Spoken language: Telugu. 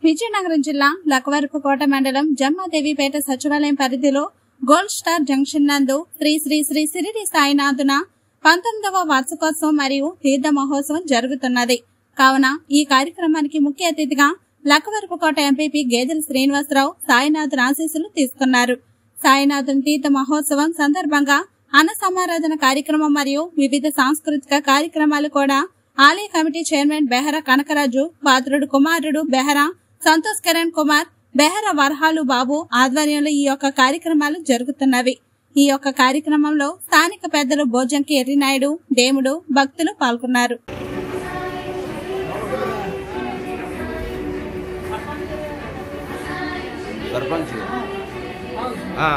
విజయనగరం జిల్లా లక్కవరపుకోట మండలం జమ్మాదేవిపేట సచివాలయం పరిధిలో గోల్డ్ స్టార్ జంక్షన్ నందు శ్రీ శ్రీ శ్రీ సిరిడి సాయినాథున పంతొమ్మిదవ వార్షికోత్సవం మరియు తీర్థ మహోత్సవం జరుగుతున్నది కావున ఈ కార్యక్రమానికి ముఖ్య అతిథిగా లక్కవరపుకోట ఎంపీపీ గేదెల శ్రీనివాసరావు సాయినాథుని ఆశీస్సులు తీసుకున్నారు సాయినాథుని తీర్థ మహోత్సవం సందర్భంగా అన్న సమారాధన కార్యక్రమం మరియు వివిధ సాంస్కృతిక కార్యక్రమాలు కూడా ఆలయ కమిటీ చైర్మన్ బెహరా కనకరాజు పాత్రుడు కుమారుడు బెహరా సంతోష్ కిరణ్ కుమార్ బెహరా వరహాలు బాబు ఆధ్వర్యంలో ఈ యొక్క కార్యక్రమాలు జరుగుతున్నవి ఈ యొక్క కార్యక్రమంలో స్థానిక పెద్దలు భోజంకి ఎర్రినాయుడు దేముడు భక్తులు పాల్గొన్నారు సర్పంచ్ ఆ,